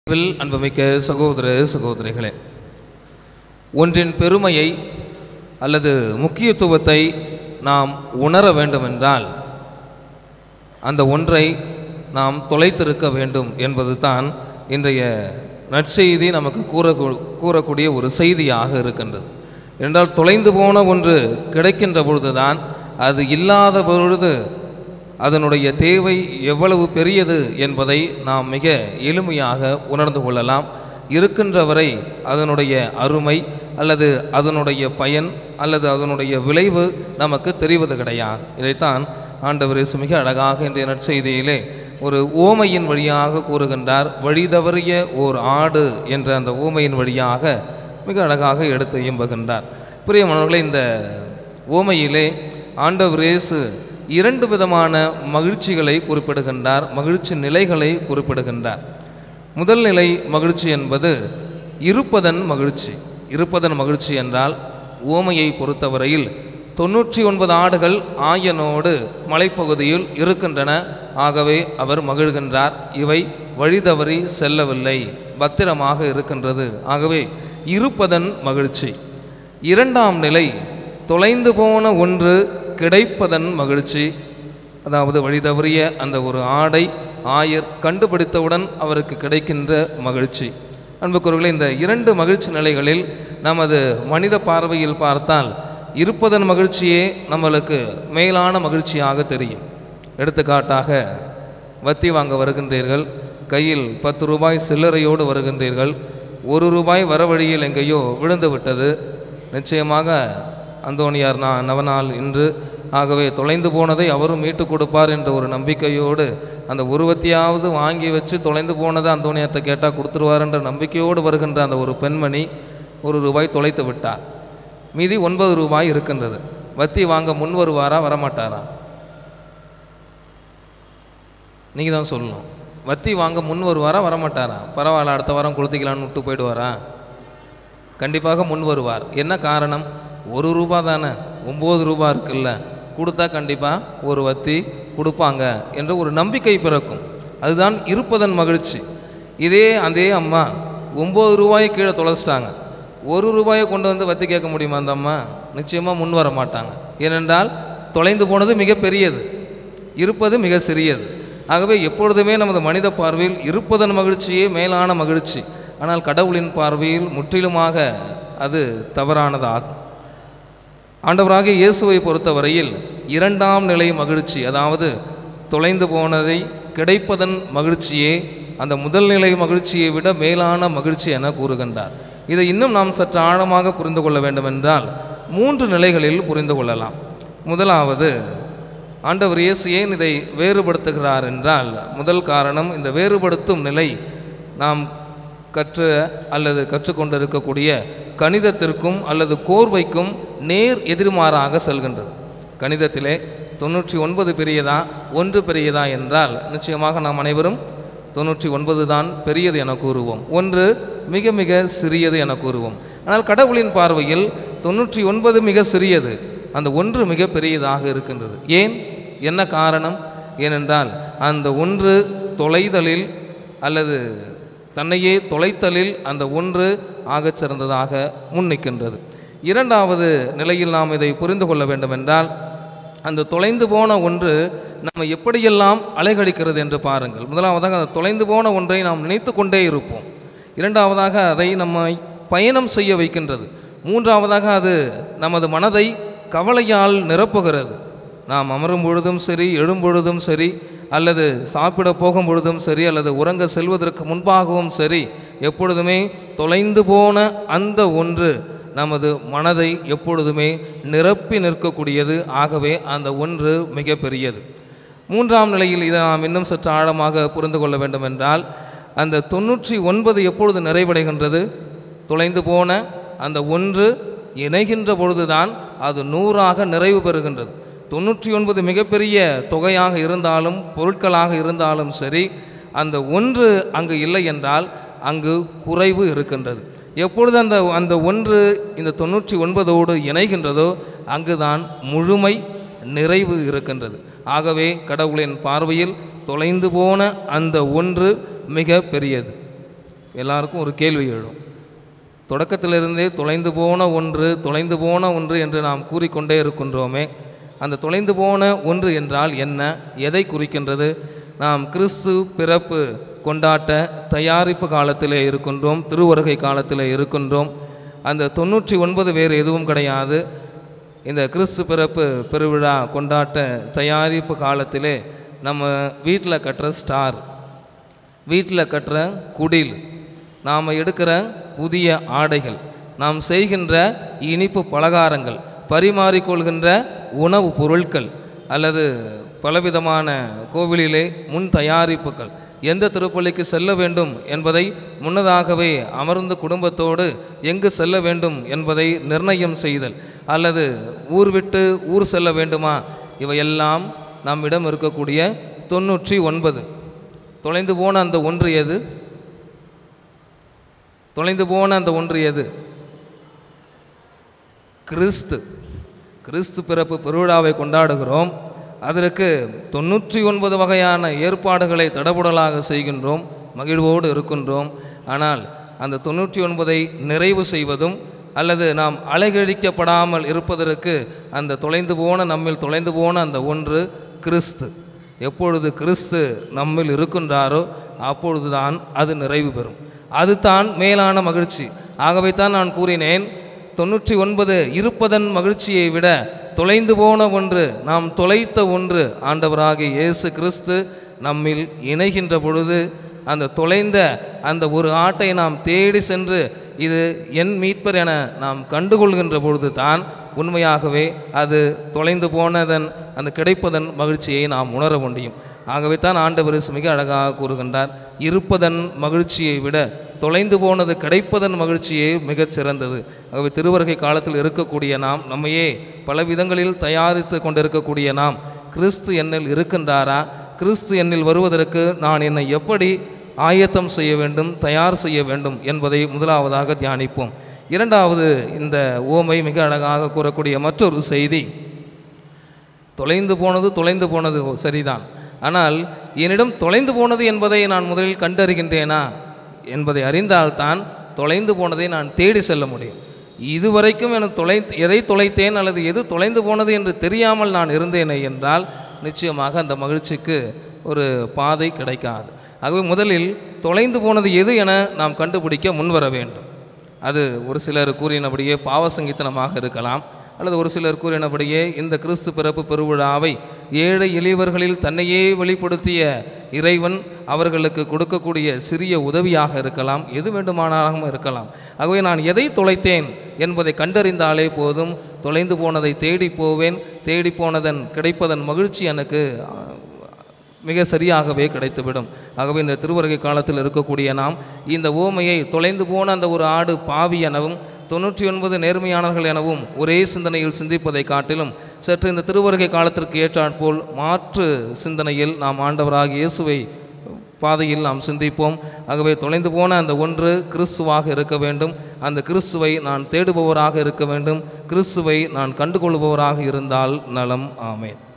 will அன்புமிக்க சகோதர சகோதரிகளே ஒன்றின் பெருமையை அல்லது முக்கியத்துவத்தை நாம் உணர வேண்டுமென்றால் அந்த ஒன்றை நாம் தொலைத்திருக்க வேண்டும் என்பது தான் இன்றைய நற்செய்தி நமக்கு கூற கூறக்கூடிய ஒரு செய்தியாக இருக்கின்றது என்றால் தொலைந்து போன ஒன்று கிடைக்கின்ற பொழுதுதான் அது இல்லாத பொழுது அதனுடைய தேவை எவ்வளவு பெரியது என்பதை நாம் மிக எளிமையாக உணர்ந்து கொள்ளலாம் இருக்கின்ற வரை அதனுடைய அருமை அல்லது அதனுடைய பயன் அல்லது அதனுடைய விளைவு நமக்கு தெரிவது கிடையாது இதைத்தான் ஆண்டவர் இயேசு மிக அழகாக இன்றைய நற்செய்தியிலே ஒரு ஓமையின் வழியாக கூறுகின்றார் வழி தவறிய ஓர் ஆடு என்ற அந்த ஓமையின் வழியாக மிக அழகாக எடுத்து இயம்புகின்றார் பிரியமானவர்களே இந்த ஓமையிலே ஆண்டவர் இயேசு இரண்டு விதமான மகிழ்ச்சிகளை குறிப்பிடுகின்றார் மகிழ்ச்சி நிலைகளை குறிப்பிடுகின்றார் முதல் நிலை மகிழ்ச்சி என்பது இருப்பதன் மகிழ்ச்சி இருப்பதன் மகிழ்ச்சி என்றால் ஓமையை பொறுத்தவரையில் தொண்ணூற்றி ஒன்பது ஆடுகள் ஆயனோடு மலைப்பகுதியில் இருக்கின்றன ஆகவே அவர் மகிழ்கின்றார் இவை வழிதவறி செல்லவில்லை பத்திரமாக இருக்கின்றது ஆகவே இருப்பதன் மகிழ்ச்சி இரண்டாம் நிலை தொலைந்து போன ஒன்று கிடைப்பதன் மகிழ்ச்சி அதாவது வழி தவறிய அந்த ஒரு ஆடை ஆயர் கண்டுபிடித்தவுடன் அவருக்கு கிடைக்கின்ற மகிழ்ச்சி அன்புக்குறவர்களே இந்த இரண்டு மகிழ்ச்சி நிலைகளில் நமது மனித பார்வையில் பார்த்தால் இருப்பதன் மகிழ்ச்சியே நம்மளுக்கு மேலான மகிழ்ச்சியாக தெரியும் எடுத்துக்காட்டாக வத்தி வாங்க வருகின்றீர்கள் கையில் பத்து ரூபாய் சில்லறையோடு வருகின்றீர்கள் ஒரு ரூபாய் வர வழியில் எங்கேயோ விழுந்து விட்டது நிச்சயமாக அந்தோணியார் நான் நவநாள் இன்று ஆகவே தொலைந்து போனதை அவரும் மீட்டு கொடுப்பார் என்ற ஒரு நம்பிக்கையோடு அந்த உருவத்தையாவது வாங்கி வச்சு தொலைந்து போனதை அந்தோணியார்ட்ட கேட்டால் கொடுத்துருவார் என்ற நம்பிக்கையோடு வருகின்ற அந்த ஒரு பெண்மணி ஒரு ரூபாய் தொலைத்து விட்டார் மீதி ஒன்பது ரூபாய் இருக்கின்றது வத்தி வாங்க முன் வருவாரா வரமாட்டாரா நீங்கள் தான் சொல்லணும் வத்தி வாங்க முன் வருவாரா வரமாட்டாரா பரவாயில்ல அடுத்த வாரம் கொளுத்திக்கலான்னு விட்டு போயிடுவாரா கண்டிப்பாக முன் வருவார் என்ன காரணம் ஒரு ரூபா தானே ஒம்பது ரூபா இருக்குல்ல கொடுத்தா கண்டிப்பாக ஒரு வத்தி கொடுப்பாங்க என்ற ஒரு நம்பிக்கை பிறக்கும் அதுதான் இருப்பதன் மகிழ்ச்சி இதே அதே அம்மா ஒம்பது ரூபாயை கீழே தொலைச்சிட்டாங்க ஒரு ரூபாயை கொண்டு வந்து வத்தி கேட்க முடியுமா அந்த அம்மா நிச்சயமாக முன் வர மாட்டாங்க ஏனென்றால் தொலைந்து போனது மிக பெரியது இருப்பது மிக சிறியது ஆகவே எப்பொழுதுமே நமது மனித பார்வையில் இருப்பதன் மகிழ்ச்சியே மேலான மகிழ்ச்சி ஆனால் கடவுளின் பார்வையில் முற்றிலுமாக அது தவறானதாகும் ஆண்டவராக இயேசுவை பொறுத்தவரையில் இரண்டாம் நிலை மகிழ்ச்சி அதாவது தொலைந்து போனதை கிடைப்பதன் மகிழ்ச்சியே அந்த முதல் நிலை மகிழ்ச்சியை விட மேலான மகிழ்ச்சி என கூறுகின்றார் இதை இன்னும் நாம் சற்று ஆழமாக புரிந்து கொள்ள வேண்டுமென்றால் மூன்று நிலைகளில் புரிந்து கொள்ளலாம் முதலாவது ஆண்டவர் இயேசு ஏன் இதை வேறுபடுத்துகிறார் என்றால் முதல் காரணம் இந்த வேறுபடுத்தும் நிலை நாம் கற்று அல்லது கற்றுக்கொண்டிருக்கக்கூடிய கணிதத்திற்கும் அல்லது கோர்வைக்கும் நேர் எதிர்மாறாக செல்கின்றது கணிதத்திலே தொண்ணூற்றி ஒன்பது பெரியதா ஒன்று பெரியதா என்றால் நிச்சயமாக நாம் அனைவரும் தொண்ணூற்றி ஒன்பது தான் பெரியது என கூறுவோம் ஒன்று மிக மிக சிறியது என கூறுவோம் ஆனால் கடவுளின் பார்வையில் தொண்ணூற்றி ஒன்பது மிக சிறியது அந்த ஒன்று மிக பெரியதாக இருக்கின்றது ஏன் என்ன காரணம் ஏனென்றால் அந்த ஒன்று தொலைதலில் அல்லது தன்னையே தொலைத்தலில் அந்த ஒன்று ஆகச் சிறந்ததாக முன்னிக்கின்றது இரண்டாவது நிலையில் நாம் இதை புரிந்து கொள்ள வேண்டுமென்றால் அந்த தொலைந்து போன ஒன்று நம்ம எப்படியெல்லாம் அலைகழிக்கிறது என்று பாருங்கள் முதலாவதாக அந்த தொலைந்து போன ஒன்றை நாம் நினைத்து கொண்டே இருப்போம் இரண்டாவதாக அதை நம்மை பயணம் செய்ய வைக்கின்றது மூன்றாவதாக அது நமது மனதை கவலையால் நிரப்புகிறது நாம் அமரும் பொழுதும் சரி எழும் பொழுதும் சரி அல்லது சாப்பிட போகும் பொழுதும் சரி அல்லது உறங்க செல்வதற்கு முன்பாகவும் சரி எப்பொழுதுமே தொலைந்து போன அந்த ஒன்று நமது மனதை எப்பொழுதுமே நிரப்பி நிற்கக்கூடியது ஆகவே அந்த ஒன்று மிக பெரியது மூன்றாம் நிலையில் இதை நாம் இன்னும் சற்று ஆழமாக புரிந்து கொள்ள வேண்டும் என்றால் அந்த தொண்ணூற்றி ஒன்பது எப்பொழுது நிறைவடைகின்றது தொலைந்து போன அந்த ஒன்று இணைகின்ற பொழுதுதான் அது நூறாக நிறைவு பெறுகின்றது தொண்ணூற்றி ஒன்பது மிகப்பெரிய தொகையாக இருந்தாலும் பொருட்களாக இருந்தாலும் சரி அந்த ஒன்று அங்கு இல்லை என்றால் அங்கு குறைவு இருக்கின்றது எப்பொழுது அந்த அந்த ஒன்று இந்த தொண்ணூற்றி ஒன்பதோடு இணைகின்றதோ அங்குதான் முழுமை நிறைவு இருக்கின்றது ஆகவே கடவுளின் பார்வையில் தொலைந்து போன அந்த ஒன்று மிக பெரியது எல்லாருக்கும் ஒரு கேள்வி எழும் தொடக்கத்திலிருந்தே தொலைந்து போன ஒன்று தொலைந்து போன ஒன்று என்று நாம் கூறிக்கொண்டே இருக்கின்றோமே அந்த தொலைந்து போன ஒன்று என்றால் என்ன எதை குறிக்கின்றது நாம் கிறிஸ்து பிறப்பு கொண்டாட்ட தயாரிப்பு காலத்திலே இருக்கின்றோம் திருவருகை காலத்திலே இருக்கின்றோம் அந்த தொண்ணூற்றி ஒன்பது வேறு எதுவும் கிடையாது இந்த கிறிஸ்து பிறப்பு பெருவிழா கொண்டாட்ட தயாரிப்பு காலத்திலே நம்ம வீட்டில் கட்டுற ஸ்டார் வீட்டில் கட்டுற குடில் நாம் எடுக்கிற புதிய ஆடைகள் நாம் செய்கின்ற இனிப்பு பலகாரங்கள் பரிமாறிக்கொள்கின்ற உணவு பொருட்கள் அல்லது பலவிதமான கோவிலிலே முன் தயாரிப்புகள் எந்த திருப்பள்ளிக்கு செல்ல வேண்டும் என்பதை முன்னதாகவே அமர்ந்து குடும்பத்தோடு எங்கு செல்ல வேண்டும் என்பதை நிர்ணயம் செய்தல் அல்லது ஊர் விட்டு ஊர் செல்ல வேண்டுமா இவையெல்லாம் நம்மிடம் இருக்கக்கூடிய தொண்ணூற்றி ஒன்பது தொலைந்து போன அந்த ஒன்று எது தொலைந்து போன அந்த ஒன்று எது கிறிஸ்து கிறிஸ்து பிறப்பு பெருவிழாவை கொண்டாடுகிறோம் அதற்கு தொண்ணூற்றி ஒன்பது வகையான ஏற்பாடுகளை தடபுடலாக செய்கின்றோம் மகிழ்வோடு இருக்கின்றோம் ஆனால் அந்த தொண்ணூற்றி ஒன்பதை நிறைவு செய்வதும் அல்லது நாம் அலைகழிக்கப்படாமல் இருப்பதற்கு அந்த தொலைந்து போன நம்மில் தொலைந்து போன அந்த ஒன்று கிறிஸ்து எப்பொழுது கிறிஸ்து நம்மில் இருக்கின்றாரோ அப்பொழுதுதான் அது நிறைவு பெறும் அதுதான் மேலான மகிழ்ச்சி ஆகவே தான் நான் கூறினேன் தொண்ணூற்றி ஒன்பது இருப்பதன் மகிழ்ச்சியை விட தொலைந்து போன ஒன்று நாம் தொலைத்த ஒன்று ஆண்டவராகிய இயேசு கிறிஸ்து நம்மில் இணைகின்ற பொழுது அந்த தொலைந்த அந்த ஒரு ஆட்டை நாம் தேடி சென்று இது என் மீட்பர் என நாம் கண்டுகொள்கின்ற பொழுது தான் உண்மையாகவே அது தொலைந்து போனதன் அந்த கிடைப்பதன் மகிழ்ச்சியை நாம் உணர முடியும் ஆகவே தான் ஆண்டவர் இயேசு மிக அழகாக கூறுகின்றார் இருப்பதன் மகிழ்ச்சியை விட தொலைந்து போனது கிடைப்பதன் மகிழ்ச்சியே மிகச் சிறந்தது ஆகவே திருவருகை காலத்தில் இருக்கக்கூடிய நாம் நம்மையே பல விதங்களில் தயாரித்து கொண்டிருக்கக்கூடிய நாம் கிறிஸ்து என்னில் இருக்கின்றாரா கிறிஸ்து என்னில் வருவதற்கு நான் என்னை எப்படி ஆயத்தம் செய்ய வேண்டும் தயார் செய்ய வேண்டும் என்பதை முதலாவதாக தியானிப்போம் இரண்டாவது இந்த ஓமை மிக அழகாக கூறக்கூடிய மற்றொரு செய்தி தொலைந்து போனது தொலைந்து போனது சரிதான் ஆனால் என்னிடம் தொலைந்து போனது என்பதை நான் முதலில் கண்டறிகின்றேனா என்பதை அறிந்தால்தான் தொலைந்து போனதை நான் தேடி செல்ல முடியும் இதுவரைக்கும் எனக்கு தொலை எதை தொலைத்தேன் அல்லது எது தொலைந்து போனது என்று தெரியாமல் நான் இருந்தேனே என்றால் நிச்சயமாக அந்த மகிழ்ச்சிக்கு ஒரு பாதை கிடைக்காது ஆகவே முதலில் தொலைந்து போனது எது என நாம் கண்டுபிடிக்க முன்வர வேண்டும் அது ஒரு சிலர் கூறினபடியே பாவசங்கீத்தனமாக இருக்கலாம் அல்லது ஒரு சிலர் கூறினபடியே இந்த கிறிஸ்து பிறப்பு பெருவிழாவை ஏழை எளியவர்களில் தன்னையே வெளிப்படுத்திய இறைவன் அவர்களுக்கு கொடுக்கக்கூடிய சிறிய உதவியாக இருக்கலாம் எது வேண்டுமானாலும் இருக்கலாம் ஆகவே நான் எதை தொலைத்தேன் என்பதை கண்டறிந்தாலே போதும் தொலைந்து போனதை தேடி போவேன் தேடி போனதன் கிடைப்பதன் மகிழ்ச்சி எனக்கு மிக சரியாகவே கிடைத்துவிடும் ஆகவே இந்த திருவருகை காலத்தில் இருக்கக்கூடிய நாம் இந்த ஓமையை தொலைந்து போன அந்த ஒரு ஆடு பாவி எனவும் தொண்ணூற்றி ஒன்பது நேர்மையானவர்கள் எனவும் ஒரே சிந்தனையில் சிந்திப்பதை காட்டிலும் சற்று இந்த திருவருகை காலத்திற்கு ஏற்றாற்போல் மாற்று சிந்தனையில் நாம் ஆண்டவராக இயேசுவை பாதையில் நாம் சிந்திப்போம் ஆகவே தொலைந்து போன அந்த ஒன்று கிறிஸ்துவாக இருக்க வேண்டும் அந்த கிறிஸ்துவை நான் தேடுபவராக இருக்க வேண்டும் கிறிஸ்துவை நான் கண்டுகொள்பவராக இருந்தால் நலம் ஆமேன்